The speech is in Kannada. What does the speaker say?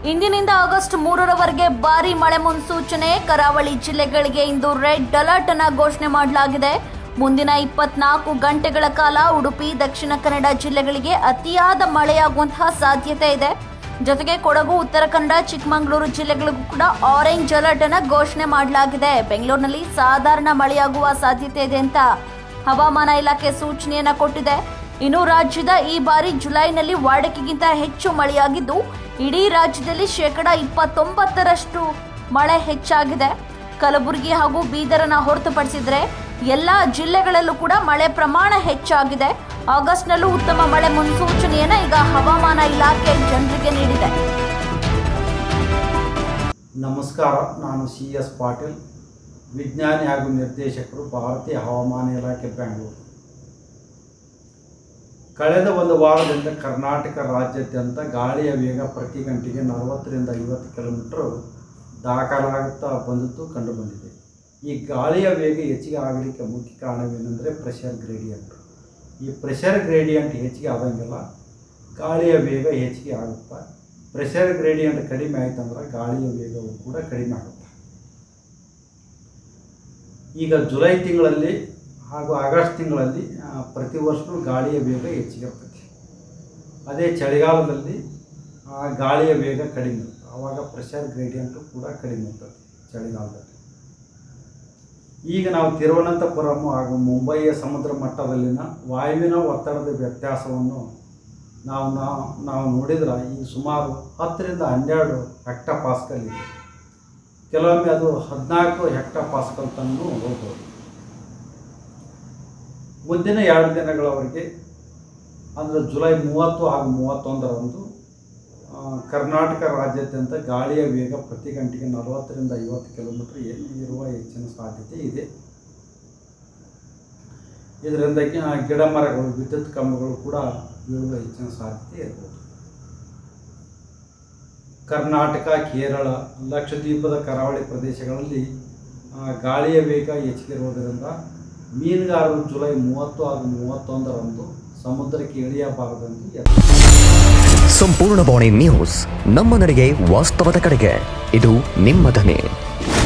ಇಂದಿನಿಂದ ಆಗಸ್ಟ್ ಮೂರರವರೆಗೆ ಭಾರಿ ಮಳೆ ಮುನ್ಸೂಚನೆ ಕರಾವಳಿ ಜಿಲ್ಲೆಗಳಿಗೆ ಇಂದು ರೆಡ್ ಅಲರ್ಟ್ ಅನ್ನ ಘೋಷಣೆ ಮಾಡಲಾಗಿದೆ ಮುಂದಿನ ಇಪ್ಪತ್ನಾಲ್ಕು ಗಂಟೆಗಳ ಕಾಲ ಉಡುಪಿ ದಕ್ಷಿಣ ಕನ್ನಡ ಜಿಲ್ಲೆಗಳಿಗೆ ಅತಿಯಾದ ಮಳೆಯಾಗುವಂತಹ ಸಾಧ್ಯತೆ ಇದೆ ಜೊತೆಗೆ ಕೊಡಗು ಉತ್ತರ ಕನ್ನಡ ಚಿಕ್ಕಮಗಳೂರು ಜಿಲ್ಲೆಗಳಿಗೂ ಕೂಡ ಆರೆಂಜ್ ಅಲರ್ಟ್ ಅನ್ನ ಘೋಷಣೆ ಮಾಡಲಾಗಿದೆ ಬೆಂಗಳೂರಿನಲ್ಲಿ ಸಾಧಾರಣ ಮಳೆಯಾಗುವ ಸಾಧ್ಯತೆ ಇದೆ ಅಂತ ಹವಾಮಾನ ಇಲಾಖೆ ಸೂಚನೆಯನ್ನ ಕೊಟ್ಟಿದೆ ಇನ್ನು ರಾಜ್ಯದ ಈ ಬಾರಿ ಜುಲೈನಲ್ಲಿ ವಾಡಿಕೆಗಿಂತ ಹೆಚ್ಚು ಮಳೆಯಾಗಿದ್ದು ಇಡೀ ರಾಜ್ಯದಲ್ಲಿ ಶೇಕಡ ಇಪ್ಪತ್ತೊಂಬತ್ತರಷ್ಟು ಮಳೆ ಹೆಚ್ಚಾಗಿದೆ ಕಲಬುರಗಿ ಹಾಗೂ ಬೀದರನ್ನ ಹೊರತುಪಡಿಸಿದ್ರೆ ಎಲ್ಲಾ ಜಿಲ್ಲೆಗಳಲ್ಲೂ ಕೂಡ ಮಳೆ ಪ್ರಮಾಣ ಹೆಚ್ಚಾಗಿದೆ ಆಗಸ್ಟ್ನಲ್ಲೂ ಉತ್ತಮ ಮಳೆ ಮುನ್ಸೂಚನೆಯನ್ನ ಈಗ ಹವಾಮಾನ ಇಲಾಖೆ ಜನರಿಗೆ ನೀಡಿದೆ ನಮಸ್ಕಾರ ನಾನು ಸಿ ಎಸ್ ಪಾಟೀಲ್ ವಿಜ್ಞಾನಿ ಹಾಗೂ ನಿರ್ದೇಶಕರು ಭಾರತೀಯ ಹವಾಮಾನ ಇಲಾಖೆ ಬೆಂಗಳೂರು ಕಳೆದ ಒಂದು ವಾರದಿಂದ ಕರ್ನಾಟಕ ರಾಜ್ಯಾದ್ಯಂತ ಗಾಳಿಯ ವೇಗ ಪ್ರತಿ ಗಂಟೆಗೆ ನಲವತ್ತರಿಂದ ಐವತ್ತು ಕಿಲೋಮೀಟರ್ ದಾಖಲಾಗುತ್ತಾ ಬಂದಿದ್ದು ಕಂಡುಬಂದಿದೆ ಈ ಗಾಳಿಯ ವೇಗ ಹೆಚ್ಚಿಗೆ ಆಗಲಿಕ್ಕೆ ಮುಖ್ಯ ಕಾರಣವೇನೆಂದರೆ ಪ್ರೆಷರ್ ಗ್ರೇಡಿಯಂಟ್ ಈ ಪ್ರೆಷರ್ ಗ್ರೇಡಿಯಂಟ್ ಹೆಚ್ಚಿಗೆ ಆದಂಗೆಲ್ಲ ಗಾಳಿಯ ವೇಗ ಹೆಚ್ಚಿಗೆ ಆಗುತ್ತಾ ಪ್ರೆಷರ್ ಗ್ರೇಡಿಯಂಟ್ ಕಡಿಮೆ ಆಯ್ತಂದ್ರೆ ಗಾಳಿಯ ವೇಗವು ಕೂಡ ಕಡಿಮೆ ಆಗುತ್ತೆ ಈಗ ಜುಲೈ ತಿಂಗಳಲ್ಲಿ ಹಾಗೂ ಆಗಸ್ಟ್ ತಿಂಗಳಲ್ಲಿ ಆ, ಪ್ರತಿ ವರ್ಷವೂ ಗಾಳಿಯ ವೇಗ ಹೆಚ್ಚಿಗೆ ಇರ್ತೈತಿ ಅದೇ ಚಳಿಗಾಲದಲ್ಲಿ ಆ, ಗಾಳಿಯ ವೇಗ ಕಡಿಮೆ ಇರುತ್ತೆ ಆವಾಗ ಪ್ರೆಷರ್ ಗ್ರೇಡಿಯಂಟು ಕೂಡ ಕಡಿಮೆ ಇರ್ತದೆ ಚಳಿಗಾಲದಲ್ಲಿ ಈಗ ನಾವು ತಿರುವನಂತಪುರಂ ಹಾಗೂ ಮುಂಬಯಿಯ ಸಮುದ್ರ ಮಟ್ಟದಲ್ಲಿನ ವಾಯುವಿನ ಒತ್ತಡದ ವ್ಯತ್ಯಾಸವನ್ನು ನಾವು ನಾವು ನಾವು ನೋಡಿದ್ರೆ ಈ ಸುಮಾರು ಹತ್ತರಿಂದ ಹನ್ನೆರಡು ಹೆಕ್ಟಾ ಪಾಸ್ಕಲ್ ಇದೆ ಕೆಲವೊಮ್ಮೆ ಅದು ಹದಿನಾಲ್ಕು ಹೆಕ್ಟಾ ಪಾಸ್ಕಲ್ ತನಕ ಹೋಗ್ಬೋದು ಮುಂದಿನ ಎರಡು ದಿನಗಳವರೆಗೆ ಅಂದರೆ ಜುಲೈ ಮೂವತ್ತು ಹಾಗೂ ಮೂವತ್ತೊಂದರಂದು ಆ, ಕರ್ನಾಟಕ ರಾಜ್ಯಾದ್ಯಂತ ಗಾಳಿಯ ವೇಗ ಪ್ರತಿ ಗಂಟೆಗೆ ನಲವತ್ತರಿಂದ ಐವತ್ತು ಕಿಲೋಮೀಟರ್ ಏನು ಇರುವ ಹೆಚ್ಚಿನ ಸಾಧ್ಯತೆ ಇದೆ ಇದರಿಂದಾಗಿ ಆ, ಗಿಡ ಮರಗಳು ವಿದ್ಯುತ್ ಕಂಬಗಳು ಕೂಡ ಬೀಳುವ ಹೆಚ್ಚಿನ ಸಾಧ್ಯತೆ ಇರ್ಬೋದು ಕರ್ನಾಟಕ ಕೇರಳ ಲಕ್ಷದ್ವೀಪದ ಕರಾವಳಿ ಪ್ರದೇಶಗಳಲ್ಲಿ ಆ, ಗಾಳಿಯ ವೇಗ ಹೆಚ್ಚಿಗೆ ಇರುವುದರಿಂದ ಮೀನುಗಾರರು ಜುಲೈ ಮೂವತ್ತು ಹಾಗೂ ಮೂವತ್ತೊಂದರಂದು ಸಮುದ್ರಕ್ಕೆ ಇಳಿಯಬಾರದೆಂದು ಎಚ್ಚರಿಕೆ ಸಂಪೂರ್ಣ ಬಾಣಿ ನ್ಯೂಸ್ ನಮ್ಮ ನಡೆಗೆ ವಾಸ್ತವದ ಕಡೆಗೆ ಇದು ನಿಮ್ಮ ಧ್ವನಿ